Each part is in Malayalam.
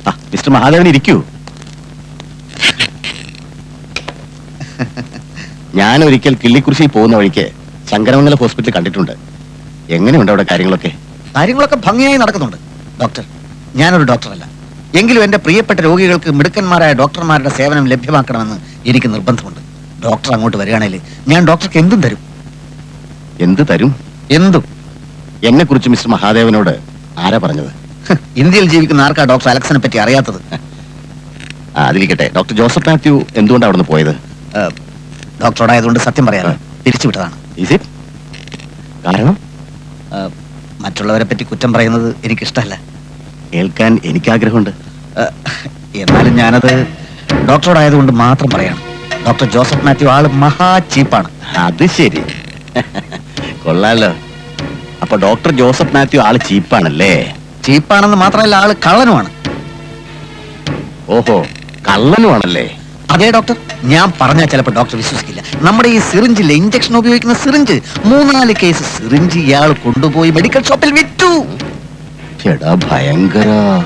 ആ, മിസ്റ്റർ മഹാദേവൻ ഇരിക്കൂ ഞാൻ ഒരിക്കൽ കിള്ളിക്കുറിശിയിൽ പോകുന്ന വഴിക്ക് ശങ്കരമംഗല ഹോസ്പിറ്റൽ കണ്ടിട്ടുണ്ട് എങ്ങനെയുണ്ട് അവിടെ കാര്യങ്ങളൊക്കെ കാര്യങ്ങളൊക്കെ ഭംഗിയായി നടക്കുന്നുണ്ട് ഡോക്ടർ ഞാനൊരു ഡോക്ടറല്ല എങ്കിലും എന്റെ പ്രിയപ്പെട്ട രോഗികൾക്ക് മിടുക്കന്മാരായ ഡോക്ടർമാരുടെ സേവനം ലഭ്യമാക്കണമെന്ന് എനിക്ക് നിർബന്ധമുണ്ട് ഡോക്ടർ അങ്ങോട്ട് വരികയാണെങ്കിൽ ഞാൻ ഡോക്ടർക്ക് എന്തും തരും എന്ത് തരും എന്തും എന്നെ കുറിച്ച് മിസ്റ്റർ മഹാദേവനോട് ആരാ പറഞ്ഞത് ഹ്, ഇന്ത്യയിൽ ജീവിക്കുന്ന ആർക്കാ ഡോക്ടർ അലക്സിനെ പറ്റി അറിയാത്തത് ആ, അതിരിക്കട്ടെ ഡോക്ടർ ജോസഫ് മാത്യു എന്തുകൊണ്ടാണ് അവിടെ നിന്ന് പോയത് ഏഹ്, ഡോക്ടറോടായതുകൊണ്ട് സത്യം പറയാറ് പിരിച്ചുവിട്ടതാണ് Is it? കാരണം ഏഹ്, മറ്റുള്ളവരെ പറ്റി കുറ്റം പറയുന്നത് എനിക്കിഷ്ടമല്ല കേൾക്കാൻ എനിക്ക് ആഗ്രഹമുണ്ട് ഏഹ്, എന്നാലും ഞാനത് ഡോക്ടറോടായതുകൊണ്ട് മാത്രം പറയണം ഡോക്ടർ ജോസഫ് മാത്യു ആള് മഹാ ചീപ്പാണ് അത് ശരി കൊള്ളാലോ അപ്പൊ ഡോക്ടർ ജോസഫ് മാത്യു ആള് ചീപ്പാണല്ലേ ചീപ്പാണെന്ന് മാത്രമല്ല ആള് കള്ളനുമാണ് ഓഹോ കള്ളനുമാണല്ലേ അതേ ഡോക്ടർ ഞാൻ പറഞ്ഞാൽ ചിലപ്പോൾ ഡോക്ടർ വിശ്വസിക്കില്ല നമ്മുടെ ഈ സിറിഞ്ചിലെ ഇഞ്ചക്ഷൻ ഉപയോഗിക്കുന്ന സിറിഞ്ച് മൂന്നാല് കേസ് സിറിഞ്ച് ഇയാൾ കൊണ്ടുപോയി മെഡിക്കൽ ഷോപ്പിൽ വിറ്റു ചേടാ ഭയങ്കര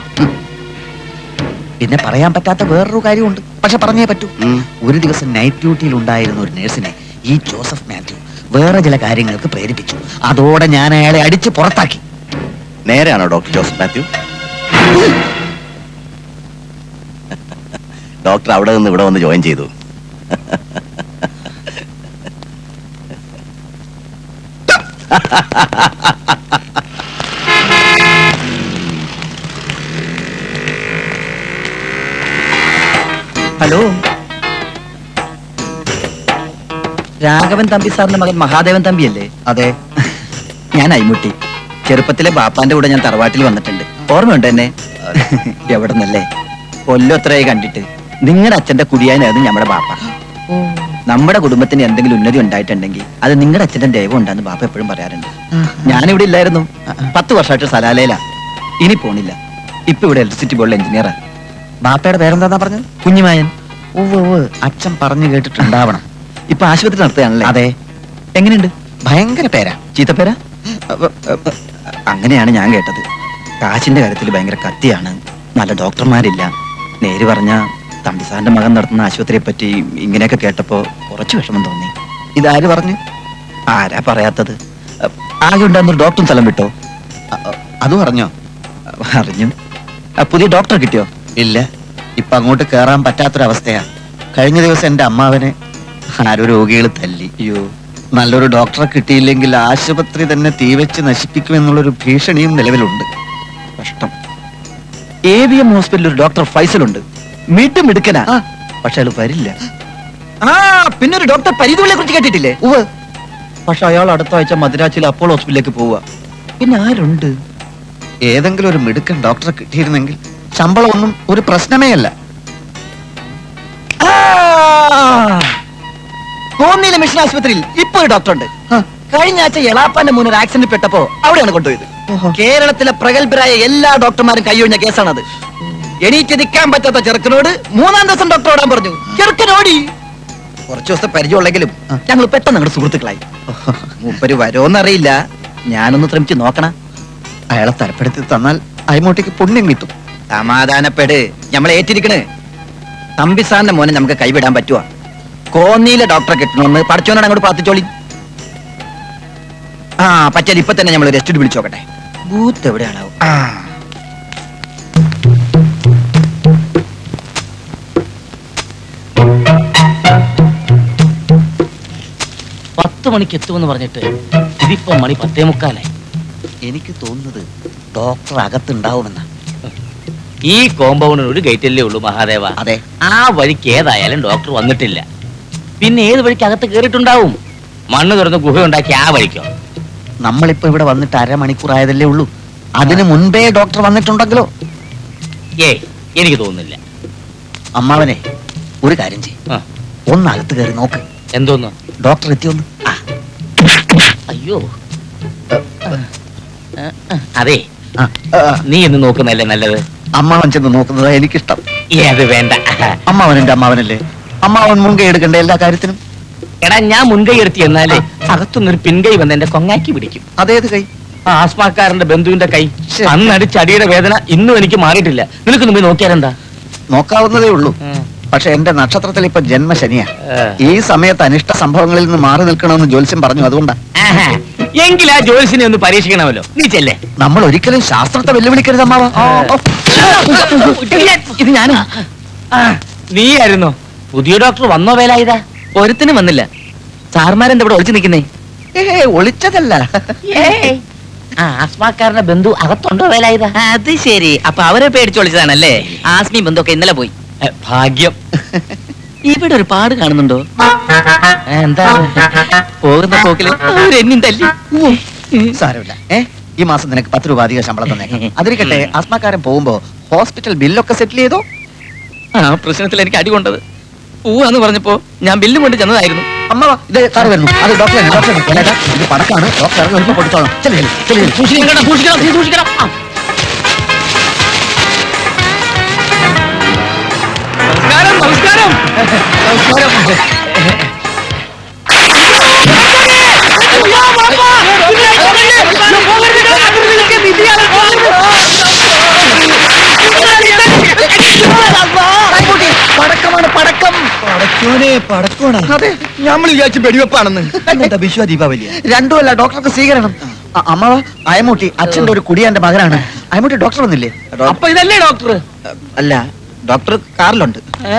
പിന്നെ പറയാൻ പറ്റാത്ത വേറൊരു കാര്യമുണ്ട് പക്ഷെ പറഞ്ഞേ പറ്റൂ ഉം. ഒരു ദിവസം നൈറ്റ് ഡ്യൂട്ടിയിൽ ഉണ്ടായിരുന്ന ഒരു നേഴ്സിനെ ഈ ജോസഫ് മാത്യു വേറെ ചില കാര്യങ്ങൾക്ക് പ്രേരിപ്പിച്ചു അതോടെ ഞാൻ അയാളെ അടിച്ച് പുറത്താക്കി നേരെയാണോ ഡോക്ടർ ജോസഫ് മാത്യു ഡോക്ടർ അവിടെ നിന്ന് ഇവിടെ വന്ന് ജോയിൻ ചെയ്തു ഹലോ രാഘവൻ തമ്പി സാറിന്റെ മകൻ മഹാദേവൻ തമ്പിയല്ലേ അതെ ഞാൻ അയ്മുട്ടി ചെറുപ്പത്തിലെ ബാപ്പാന്റെ കൂടെ ഞാൻ തറവാട്ടിൽ വന്നിട്ടുണ്ട് ഓർമ്മയുണ്ട് എന്നെ എവിടെ നിന്നല്ലേ കൊല്ലം എത്രയായി കണ്ടിട്ട് നിങ്ങളുടെ അച്ഛന്റെ കുടിയാനായിരുന്നു നമ്മുടെ ബാപ്പ നമ്മുടെ കുടുംബത്തിന് എന്തെങ്കിലും ഉന്നതി ഉണ്ടായിട്ടുണ്ടെങ്കിൽ അത് നിങ്ങളുടെ അച്ഛന്റെ ദൈവം ഉണ്ടെന്ന് ബാപ്പ എപ്പോഴും പറയാറുണ്ട് ഞാനിവിടെ ഇല്ലായിരുന്നു പത്ത് വർഷമായിട്ട് സലാലയിലാ ഇനി പോണില്ല ഇപ്പൊ ഇവിടെ ഇലക്ട്രിസിറ്റി ബോർഡിൽ എഞ്ചിനീയറാ ബാപ്പയുടെ പേരെന്താ പറഞ്ഞത് കുഞ്ഞുമായൻ ഉവ്വ് ഉവ്വ് അച്ഛൻ പറഞ്ഞു കേട്ടിട്ടുണ്ടാവണം ഇപ്പൊ ആശുപത്രി നടത്തുകയാണല്ലേ അതെ എങ്ങനെയുണ്ട് ഭയങ്കര പേരാ ചീത്തപ്പേര അങ്ങനെയാണ് ഞാൻ കേട്ടത് കാശിന്റെ കാര്യത്തിൽ ഭയങ്കര കത്തിയാണ് നല്ല ഡോക്ടർമാരില്ല നേര് പറഞ്ഞ തമ്പിസാറിന്റെ മകൻ നടത്തുന്ന ആശുപത്രിയെ പറ്റി ഇങ്ങനെയൊക്കെ കേട്ടപ്പോ കുറച്ച് വിഷമം തോന്നി ഇതാര് പറഞ്ഞു ആരാ പറയാത്തത് അ, ആകെ ഉണ്ടായിരുന്നൊരു ഡോക്ടറും സ്ഥലം വിട്ടോ അ- അ- അത് പറഞ്ഞോ അറിഞ്ഞു ആ, പുതിയ ഡോക്ടറെ കിട്ടിയോ ഇല്ല ഇപ്പൊ അങ്ങോട്ട് കേറാൻ പറ്റാത്തൊരവസ്ഥയാ കഴിഞ്ഞ ദിവസം എന്റെ അമ്മാവനെ ആരോ രോഗികൾ തല്ലി അയ്യോ നല്ലൊരു ഡോക്ടറെ കിട്ടിയില്ലെങ്കിൽ ആശുപത്രി തന്നെ തീവെച്ച് നശിപ്പിക്കുമെന്നുള്ളൊരു ഭീഷണിയും നിലവിലുണ്ട് കഷ്ടം എ വി എം ഹോസ്പിറ്റലിൽ ഒരു ഡോക്ടർ ഫൈസൽ ഉണ്ട് മീട്ടും മിടുക്കനാ ആ. പക്ഷെ അയാൾ വരില്ല ആ പിന്നെ ഒരു ഡോക്ടർ പരിധികളെ കുറിച്ച് കേട്ടിട്ടില്ലേ ഉവ്വ് പക്ഷെ അയാൾ അടുത്ത ആഴ്ച മദ്രാസിൽ അപ്പോളോ ഹോസ്പിറ്റലിലേക്ക് പോവുക പിന്നെ ആരുണ്ട് ഏതെങ്കിലും ഒരു മിടുക്കൻ ഡോക്ടറെ കിട്ടിയിരുന്നെങ്കിൽ ശമ്പളം ഒന്നും ഒരു പ്രശ്നമേ അല്ല കോന്നിയിലെ മിഷൻ ആശുപത്രിയിൽ ഇപ്പൊ ഒരു ഡോക്ടർ ഉണ്ട് ആ. കഴിഞ്ഞ ആഴ്ച എളാപ്പാന്റെ മുന്നിൽ ഒരു ആക്സിഡന്റ് പെട്ടപ്പോ അവിടെയാണ് കൊണ്ടുപോയത് ഓഹോ. കേരളത്തിലെ പ്രഗത്ഭരായ എല്ലാ ഡോക്ടർമാരും കൈയൊഴിഞ്ഞ കേസാണത് എണീറ്റ് നിൽക്കാൻ പറ്റാത്ത ചെറുക്കനോട് മൂന്നാം ദിവസം ഡോക്ടർ ഓടാൻ പറഞ്ഞു ചെറുക്കനോടി കുറച്ചു ദിവസത്തെ പരിചയമുള്ളെങ്കിലും ആ. ഞങ്ങൾ പെട്ടെന്ന് ഞങ്ങളുടെ സുഹൃത്തുക്കളായി മൂപ്പര് വരോന്നറിയില്ല ഞാനൊന്ന് ശ്രമിച്ചു നോക്കണ അയാളെ തരപ്പെടുത്തി തന്നാൽ അയമോട്ടേക്ക് പുണ്യം കിട്ടും സമാധാനപ്പെട് നമ്മൾ ഏറ്റിരിക്കണ് തമ്പിസാറിന്റെ മോനെ നമുക്ക് കൈവിടാൻ പറ്റുവാ കോന്നിയിലെ ഡോക്ടറെ കിട്ടണമെന്ന് പഠിച്ചോനാണ് അങ്ങോട്ട് പ്രാർത്ഥിച്ചോളി ആ പറ്റാൽ ഇപ്പൊ തന്നെ നമ്മൾ റെസ്റ്റ് വിളിച്ചു നോക്കട്ടെ ബൂത്ത് എവിടെയാണാവും ആ പത്ത് മണിക്ക് എത്തുമെന്ന് പറഞ്ഞിട്ട് ഇതിപ്പോ മണി പത്തേ മുക്കാലായി എനിക്ക് തോന്നുന്നത് ഡോക്ടർ അകത്തുണ്ടാവുമെന്ന ഈ കോമ്പൗണ്ടിന് ഒരു ഗേറ്റല്ലേ ഉള്ളൂ മഹാദേവ അതെ ആ വഴിക്ക് ഏതായാലും ഡോക്ടർ വന്നിട്ടില്ല പിന്നെ ഏത് വഴിക്ക് അകത്ത് കയറിയിട്ടുണ്ടാവും മണ്ണ് തുറന്ന് ഗുഹയുണ്ടാക്കി ആ വഴിക്കോ നമ്മളിപ്പോ ഇവിടെ വന്നിട്ട് അരമണിക്കൂർ ആയതല്ലേ ഉള്ളൂ അതിനു മുൻപേ ഡോക്ടർ വന്നിട്ടുണ്ടെങ്കിലോ ഏയ് എനിക്ക് തോന്നുന്നില്ല അമ്മാവനെ ഒരു കാര്യം ചെയ്യും ആ, ഒന്ന് അകത്ത് കയറി നോക്ക് എന്തോന്ന് ഡോക്ടർ എത്തിയൊന്ന് ആ, അയ്യോ അതെ ആ, ആ, നീ എന്ന് നോക്കുന്നല്ലേ നല്ലത് അമ്മാവൻ ചെന്ന് നോക്കുന്നത് എനിക്കിഷ്ടം ഏത് വേണ്ട അമ്മാവൻ എന്റെ അമ്മാവനല്ലേ അമ്മാവൻ മുൻകൈ എടുക്കണ്ടേ എല്ലാ കാര്യത്തിനും എടാ ഞാൻ മുൻകൈ എടുത്തി എന്നാലേ അകത്തുനിന്നൊരു പിൻകൈ വന്ന് എന്റെ കൊങ്ങാക്കി പിടിക്കും അതേത് കൈ ആ ആസ്മാക്കാരന്റെ ബന്ധുവിന്റെ കൈ ശ്ശെ. അന്ന് അടിച്ച അടിയുടെ വേദന ഇന്നും എനിക്ക് മാറിയിട്ടില്ല നിനക്ക് മുമ്പ് നോക്കിയാലെന്താ നോക്കാവുന്നതേ ഉള്ളൂ പക്ഷെ എന്റെ നക്ഷത്രത്തിൽ ഇപ്പൊ ജന്മശനിയാ ഏ. ഈ സമയത്ത് അനിഷ്ട സംഭവങ്ങളിൽ നിന്ന് മാറി നിൽക്കണമെന്ന് ജ്യോത്സ്യം പറഞ്ഞു അതുകൊണ്ടാ ആഹാ. എങ്കിൽ ആ ജോൽസിനെ ഒന്ന് പരീക്ഷിക്കണമല്ലോ നീ ചെല്ലേ നമ്മൾ ഒരിക്കലും ശാസ്ത്രത്തെ വെല്ലുവിളിക്കരുത് അമ്മാവ ഇത് ഞാനാ നീയായിരുന്നോ പുതിയ ഡോക്ടർ വന്നോ വേലായുധ ഒരുത്തിനും വന്നില്ല സാർമാരെന്താ ഇവിടെ ഒളിച്ചു നിൽക്കുന്നേ ഏ ഒളിച്ചതല്ല ആ ആസ്മാക്കാരന്റെ ബന്ധു അകത്തുണ്ടോ വേലായുധ അത് ശരി അപ്പൊ അവരെ പേടിച്ച് ഒളിച്ചതാണല്ലേ ആസ്മി ബന്ധമൊക്കെ ഇന്നലെ പോയി ഏ, ഭാഗ്യം ഇവിടെ ഒരു പാട് കാണുന്നുണ്ടോ ഏ, എന്താ പോകുന്ന പോക്കില് അവരെന്നും തല്ലി സാരമില്ല ഏ ഈ മാസം നിനക്ക് പത്ത് രൂപ അധികം ശമ്പളം തന്നേക്കാം അതിരിക്കട്ടെ ആസ്മാക്കാരൻ പോകുമ്പോ ഹോസ്പിറ്റൽ ബില്ലൊക്കെ സെറ്റിൽ ചെയ്തോ ആ പ്രശ്നത്തിൽ എനിക്ക് അടി കൊണ്ടത് പോവാന്ന് പറഞ്ഞപ്പോ ഞാൻ ബില്ലും കൊണ്ട് ചെന്നതായിരുന്നു അമ്മ ഇത് കാർ വരുന്നു അത് ഡോക്ടർ ഡോക്ടർ ഇത് പടക്കാണ് ഡോക്ടർ ഇറങ്ങി വരുമ്പോ കൊടുത്തോളാം ചെല്ലു ചെല്ലു ചെല്ലു സൂക്ഷിക്കണം സൂക്ഷിക്കണം നീ സൂക്ഷിക്കണം ആ. നമസ്കാരം നമസ്കാരം പടക്കമാണ് പടക്കം പടക്കോനെ പടക്കോണ അതെ നമ്മൾ വിചാരിച്ചു വെടിവെപ്പാണെന്ന് എന്താ വിശ്വ ദീപാവലിയ രണ്ടുമല്ല ഡോക്ടർക്ക് സ്വീകരണം അ- അമ്മ അയമൂട്ടി അച്ഛന്റെ ഒരു കുടിയാന്റെ മകനാണ് അയമൂട്ടി ഡോക്ടർ ഒന്നില്ലേ അപ്പൊ ഇതല്ലേ ഡോക്ടർ അല്ല ഡോക്ടർ കാറിലുണ്ട്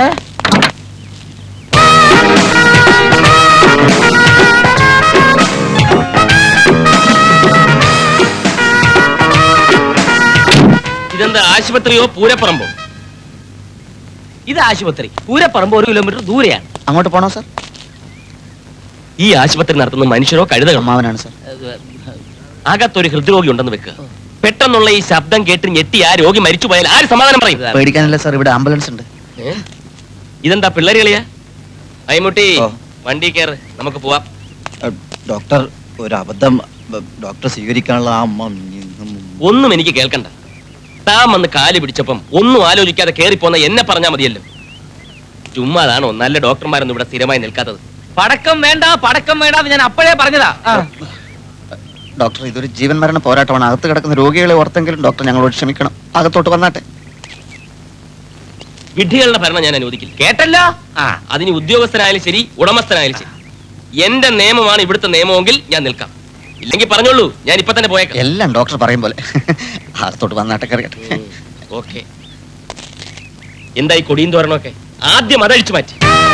ഇതെന്താ ആശുപത്രിയോ പൂരപ്പറമ്പോ ഇത് ആശുപത്രി പൂരപ്പറമ്പ് ഒരു കിലോമീറ്റർ ദൂരെയാണ് അങ്ങോട്ട് പോണോ സാർ ഈ ആശുപത്രി നടത്തുന്ന മനുഷ്യരോ കഴുതകളോ അമ്മാവനാണ് സാർ അകത്തൊരു ഹൃദ്രോഗി ഉണ്ടെന്ന് വെക്കുക പെട്ടെന്നുള്ള ഈ ശബ്ദം കേട്ട് ഞെട്ടി ആ രോഗി മരിച്ചു പോയാൽ ആര് സമാധാനം പറയും പേടിക്കാനില്ല സാർ ഇവിടെ ആംബുലൻസ് ഉണ്ട് ഏ? ഇതെന്താ പിള്ളേര് കളിയാ അയ്മുട്ടി ഓ. വണ്ടി കയറ് നമുക്ക് പോവാം ഡോക്ടർ ഒരു അബദ്ധം ഡോക്ടർ സ്വീകരിക്കാനുള്ള ആ അമ്മ ഒന്നും എനിക്ക് കേൾക്കണ്ട താൻ വന്ന് കാല് പിടിച്ചപ്പം ഒന്നും ആലോചിക്കാതെ കേറിപ്പോന്ന എന്നെ പറഞ്ഞാ മതിയല്ലോ ചുമ്മാതാണോ നല്ല ഡോക്ടർമാരൊന്നും ഇവിടെ സ്ഥിരമായി നിൽക്കാത്തത് പടക്കം വേണ്ട പടക്കം വേണ്ട എന്ന് ഞാൻ അപ്പോഴേ പറഞ്ഞതാ ആ. ഡോക്ടർ ഇതൊരു ജീവൻ മരണ പോരാട്ടമാണ് അകത്ത് കിടക്കുന്ന രോഗികളെ ഓർത്തെങ്കിലും ഡോക്ടർ ഞങ്ങളോട് ക്ഷമിക്കണം അകത്തോട്ട് വന്നാട്ടെ വിഡ്ഢികളുടെ ഭരണം ഞാൻ അനുവദിക്കില്ല കേട്ടല്ലോ ആ അതിന് ഉദ്യോഗസ്ഥനായാലും ശരി ഉടമസ്ഥനായാലും ശരി എന്റെ നിയമമാണ് ഇവിടുത്തെ നിയമമെങ്കിൽ ഞാൻ നിൽക്കാം ഇല്ലെങ്കിൽ പറഞ്ഞോളൂ ഞാൻ ഇപ്പൊ തന്നെ പോയേക്കാം എല്ലാം ഡോക്ടർ പറയും പോലെ അകത്തോട്ട് വന്നാട്ടെ കറിയട്ടെ ഓക്കെ എന്തായി കൊടിയും തോരണമൊക്കെ ആദ്യം അതഴിച്ചു മാറ്റി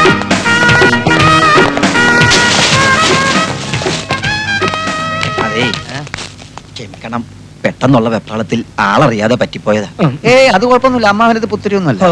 അതേ ക്ഷമിക്കണം പെട്ടെന്നുള്ള വെപ്രാളത്തിൽ ആളറിയാതെ പറ്റിപ്പോയതാ ഏയ് അത് കുഴപ്പമൊന്നുമില്ല അമ്മാവനത് പുത്തിരിയൊന്നുമല്ല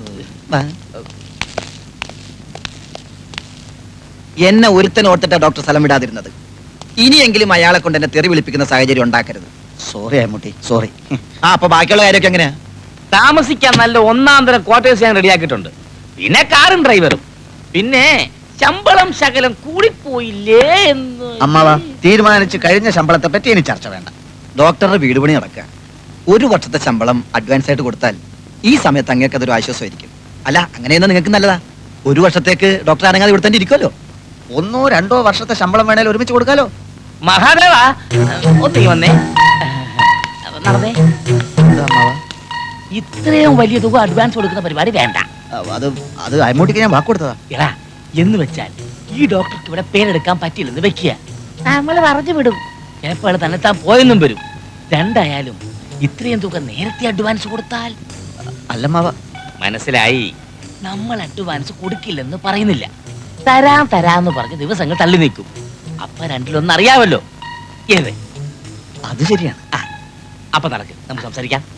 എന്നെ ഒരുത്തൻ ഓർത്തിട്ടാ ഡോക്ടർ സ്ഥലം വിടാതിരുന്നത് ഇനിയെങ്കിലും അയാളെ കൊണ്ട് എന്നെ തെറി വിളിപ്പിക്കുന്ന സാഹചര്യം ഉണ്ടാക്കരുത് സോറി അമ്മൂട്ടി സോറി ആ അപ്പൊ ബാക്കിയുള്ള കാര്യമൊക്കെ എങ്ങനെയാ താമസിക്കാൻ നല്ല ഒന്നാം തരം ക്വാർട്ടേഴ്സ് ഞാൻ റെഡിയാക്കിയിട്ടുണ്ട് പിന്നെ കാറും ഡ്രൈവറും പിന്നെ ശമ്പളം ശകലം കൂടിപ്പോയില്ലേ എന്ന് അമ്മാവ തീരുമാനിച്ച് കഴിഞ്ഞ ശമ്പളത്തെ പറ്റി ഇനി ചർച്ച വേണ്ട ഡോക്ടറുടെ വീട് പണി നടക്കുക ഒരു വർഷത്തെ ശമ്പളം അഡ്വാൻസ് ആയിട്ട് കൊടുത്താൽ ഈ സമയത്ത് അങ്ങേക്ക് അതൊരു ആശ്വാസമായിരിക്കും അല്ല അങ്ങനെയെന്നാ നിങ്ങൾക്ക് നല്ലതാ ഒരു വർഷത്തേക്ക് ഡോക്ടർ അനങ്ങാതെ ഇവിടെ തന്നെ ഇരിക്കുമല്ലോ ഒന്നോ രണ്ടോ വർഷത്തെ ശമ്പളം വേണേൽ ഒരുമിച്ച് കൊടുക്കാലോ മഹാദേവ ഒന്നീ വന്നേ നടന്നേ എന്താ അമ്മാവ ഇത്രയും വലിയ തുക അഡ്വാൻസ് കൊടുക്കുന്ന പരിപാടി വേണ്ട അഹ് അത് അത് അമ്മൂട്ടിക്ക് ഞാൻ വാക്ക് കൊടുത്തതാ എടാ എന്ന് വെച്ചാൽ ഈ ഡോക്ടർക്ക് ഇവിടെ പേരെടുക്കാൻ പറ്റില്ലെന്ന് വെക്കുക നമ്മൾ പറഞ്ഞു വിടും ചിലപ്പോൾ തന്നെ താൻ പോയെന്നും വരും രണ്ടായാലും ഇത്രയും തുക നേരത്തെ അഡ്വാൻസ് കൊടുത്താൽ അല്ലമ്മാവ മനസ്സിലായി നമ്മൾ അഡ്വാൻസ് കൊടുക്കില്ലെന്ന് പറയുന്നില്ല തരാം തരാന്ന് പറഞ്ഞ് ദിവസങ്ങൾ തള്ളി നിൽക്കും അപ്പൊ രണ്ടിലൊന്നും അറിയാമല്ലോ ഏത് അത് ശരിയാണ് ആ അപ്പൊ നടക്ക് നമുക്ക് സംസാരിക്കാം